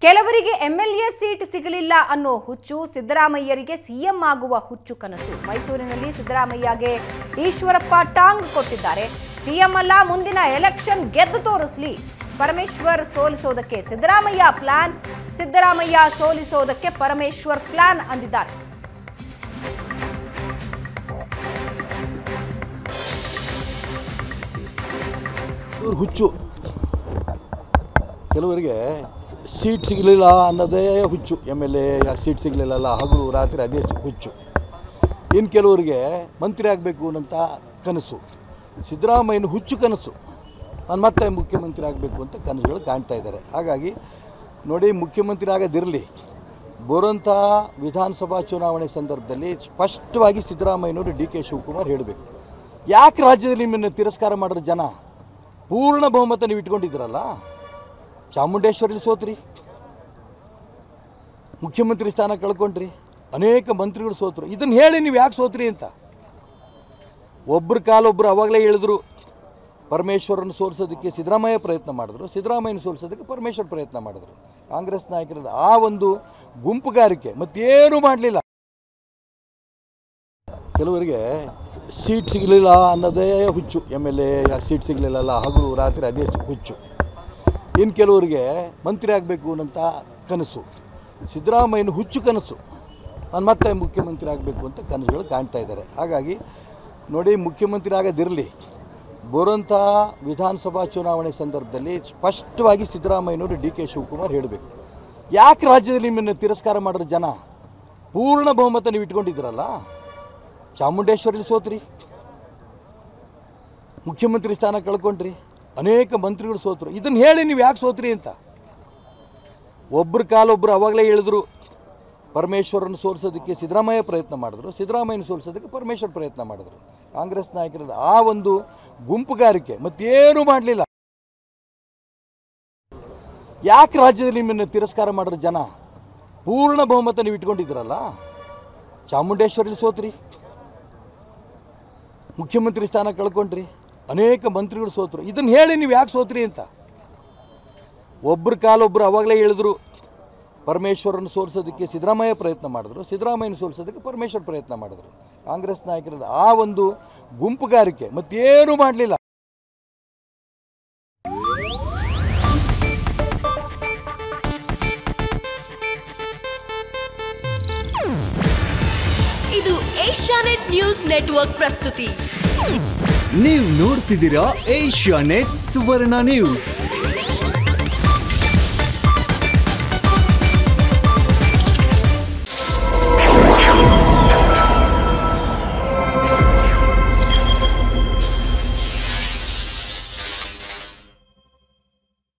ಕೆಲವರಿಗೆ MLA seat ಸಿಗಲಿಲ್ಲ ಅನ್ನೋ ಹುಚ್ಚು ಸಿದ್ದರಾಮಯ್ಯರಿಗೆ ಸಿಎಂ ಆಗುವ ಹುಚ್ಚು ಕನಸು ಮೈಸೂರಿನಲ್ಲಿ ಸಿದ್ದರಾಮಯ್ಯಗೆ ಈಶ್ವರಪ್ಪ ಟಾಂಗ್ ಕೊಟ್ಟಿದ್ದಾರೆ ಸಿಎಂ ಅಲ್ಲ ಮುಂದಿನ ಎಲೆಕ್ಷನ್ ಗೆದ್ದು ತೋರಿಸ್ಲಿ ಪರಮೇಶ್ವರ್ ಸೋಲಿಸೋದಕ್ಕೆ ಸಿದ್ದರಾಮಯ್ಯ ಪ್ಲಾನ್ ಸಿದ್ದರಾಮಯ್ಯ ಸೋಲಿಸೋದಕ್ಕೆ ಪರಮೇಶ್ವರ್ ಪ್ಲಾನ್ ಅಂದಿದ್ದಾರೆ ಇವ್ರು ಹುಚ್ಚು ಕೆಲವರಿಗೆ ಸೀಟ್ ಸಿಗಲಿಲ್ಲ ಅನ್ನೋದೇ ಹುಚ್ಚು ಎಮ್ ಎಲ್ ಎ ಸೀಟ್ ಸಿಗಲಿಲ್ಲಲ್ಲ ಹಗಲು ರಾತ್ರಿ ಅದೇ ಹುಚ್ಚು ಇನ್ನು ಕೆಲವರಿಗೆ ಮಂತ್ರಿ ಆಗಬೇಕು ಅನ್ನೋಂಥ ಕನಸು ಸಿದ್ದರಾಮಯ್ಯನ ಹುಚ್ಚು ಕನಸು ನಾನು ಮತ್ತೆ ಮುಖ್ಯಮಂತ್ರಿ ಆಗಬೇಕು ಅಂತ ಕನಸುಗಳು ಕಾಣ್ತಾ ಇದ್ದಾರೆ ಹಾಗಾಗಿ ನೋಡಿ ಮುಖ್ಯಮಂತ್ರಿ ಆಗೋದಿರಲಿ ಬರೋಂಥ ವಿಧಾನಸಭಾ ಚುನಾವಣೆ ಸಂದರ್ಭದಲ್ಲಿ ಸ್ಪಷ್ಟವಾಗಿ ಸಿದ್ದರಾಮಯ್ಯನವರು ಡಿ ಕೆ ಶಿವಕುಮಾರ್ ಹೇಳಬೇಕು ಯಾಕೆ ರಾಜ್ಯದಲ್ಲಿ ನಿಮ್ಮನ್ನು ತಿರಸ್ಕಾರ ಮಾಡಿರೋ ಜನ ಪೂರ್ಣ ಬಹುಮತ ನೀವು ಇಟ್ಕೊಂಡಿದ್ದೀರಲ್ಲ ಚಾಮುಂಡೇಶ್ವರಿಲಿ ಸೋತ್ರಿ ಮುಖ್ಯಮಂತ್ರಿ ಸ್ಥಾನ ಕಳ್ಕೊಂಡ್ರಿ ಅನೇಕ ಮಂತ್ರಿಗಳು ಸೋತರು ಇದನ್ನು ಹೇಳಿ ನೀವು ಯಾಕೆ ಸೋತ್ರಿ ಅಂತ ಒಬ್ಬರ ಕಾಲೊಬ್ಬರು ಅವಾಗಲೇ ಹೇಳಿದ್ರು ಪರಮೇಶ್ವರನ ಸೋಲಿಸೋದಕ್ಕೆ ಸಿದ್ದರಾಮಯ್ಯ ಪ್ರಯತ್ನ ಮಾಡಿದ್ರು ಸಿದ್ದರಾಮಯ್ಯನ ಸೋಲಿಸೋದಕ್ಕೆ ಪರಮೇಶ್ವರ್ ಪ್ರಯತ್ನ ಮಾಡಿದ್ರು ಕಾಂಗ್ರೆಸ್ ನಾಯಕರದ ಆ ಒಂದು ಗುಂಪುಗಾರಿಕೆ ಮತ್ತೇನೂ ಮಾಡಲಿಲ್ಲ ಕೆಲವರಿಗೆ ಸೀಟ್ ಸಿಗಲಿಲ್ಲ ಅನ್ನೋದೇ ಹುಚ್ಚು ಎಮ್ ಎಲ್ ಎ ಸೀಟ್ ಸಿಗಲಿಲ್ಲಲ್ಲ ಹಗಲು ರಾತ್ರಿ ಅದೇ ಹುಚ್ಚು ಇನ್ನು ಕೆಲವರಿಗೆ ಮಂತ್ರಿ ಆಗಬೇಕು ಅನ್ನೋಂಥ ಕನಸು ಸಿದ್ದರಾಮಯ್ಯನ ಹುಚ್ಚು ಕನಸು ನಾನು ಮತ್ತೆ ಮುಖ್ಯಮಂತ್ರಿ ಆಗಬೇಕು ಅಂತ ಕನಸುಗಳು ಕಾಣ್ತಾ ಇದ್ದಾರೆ ಹಾಗಾಗಿ ನೋಡಿ ಮುಖ್ಯಮಂತ್ರಿ ಆಗೋದಿರಲಿ ಬರೋಂಥ ವಿಧಾನಸಭಾ ಚುನಾವಣೆ ಸಂದರ್ಭದಲ್ಲಿ ಸ್ಪಷ್ಟವಾಗಿ ಸಿದ್ದರಾಮಯ್ಯನವರು ಡಿ ಕೆ ಶಿವಕುಮಾರ್ ಹೇಳಬೇಕು ಯಾಕೆ ರಾಜ್ಯದಲ್ಲಿ ನಿಮ್ಮನ್ನು ತಿರಸ್ಕಾರ ಮಾಡಿರೋ ಜನ ಪೂರ್ಣ ಬಹುಮತ ನೀವು ಇಟ್ಕೊಂಡಿದ್ದೀರಲ್ಲ ಚಾಮುಂಡೇಶ್ವರಿಲಿ ಸೋತ್ರಿ ಮುಖ್ಯಮಂತ್ರಿ ಸ್ಥಾನ ಕಳ್ಕೊಂಡ್ರಿ ಅನೇಕ ಮಂತ್ರಿಗಳು ಸೋತರು ಇದನ್ನು ಹೇಳಿ ನೀವು ಯಾಕೆ ಸೋತ್ರಿ ಅಂತ ಒಬ್ಬರ ಕಾಲೊಬ್ಬರು ಅವಾಗಲೇ ಹೇಳಿದ್ರು ಪರಮೇಶ್ವರನ ಸೋಲಿಸೋದಕ್ಕೆ ಸಿದ್ದರಾಮಯ್ಯ ಪ್ರಯತ್ನ ಮಾಡಿದ್ರು ಸಿದ್ದರಾಮಯ್ಯನ ಸೋಲಿಸೋದಕ್ಕೆ ಪರಮೇಶ್ವರ್ ಪ್ರಯತ್ನ ಮಾಡಿದ್ರು ಕಾಂಗ್ರೆಸ್ ನಾಯಕರದ ಆ ಒಂದು ಗುಂಪುಗಾರಿಕೆ ಮತ್ತೇನೂ ಮಾಡಲಿಲ್ಲ ಯಾಕೆ ರಾಜ್ಯದಲ್ಲಿ ನಿಮ್ಮನ್ನು ತಿರಸ್ಕಾರ ಮಾಡಿರೋ ಜನ ಪೂರ್ಣ ಬಹುಮತ ನೀವು ಇಟ್ಕೊಂಡಿದ್ದೀರಲ್ಲ ಚಾಮುಂಡೇಶ್ವರಿಲಿ ಸೋತ್ರಿ ಮುಖ್ಯಮಂತ್ರಿ ಸ್ಥಾನ ಕಳ್ಕೊಂಡ್ರಿ ಅನೇಕ ಮಂತ್ರಿಗಳು ಸೋತರು ಇದನ್ನು ಹೇಳಿ ನೀವು ಯಾಕೆ ಸೋತ್ರಿ ಅಂತ ಒಬ್ಬರ ಕಾಲೊಬ್ಬರು ಅವಾಗಲೇ ಹೇಳಿದ್ರು ಪರಮೇಶ್ವರನ ಸೋಲಿಸೋದಕ್ಕೆ ಸಿದ್ದರಾಮಯ್ಯ ಪ್ರಯತ್ನ ಮಾಡಿದ್ರು ಸಿದ್ದರಾಮಯ್ಯನ ಸೋಲಿಸೋದಕ್ಕೆ ಪರಮೇಶ್ವರ್ ಪ್ರಯತ್ನ ಮಾಡಿದ್ರು ಕಾಂಗ್ರೆಸ್ ನಾಯಕರದ ಆ ಒಂದು ಗುಂಪುಗಾರಿಕೆ ಮತ್ತೇನೂ ಮಾಡಲಿಲ್ಲ ಇದು ಏಷ್ಯಾನೆಟ್ ನ್ಯೂಸ್ ನೆಟ್ವರ್ಕ್ ಪ್ರಸ್ತುತಿ ನೀವು ನೋಡ್ತಿದ್ದೀರಾ ಏಷ್ಯಾ ನೆಟ್ ಸುವರ್ಣ ನ್ಯೂಸ್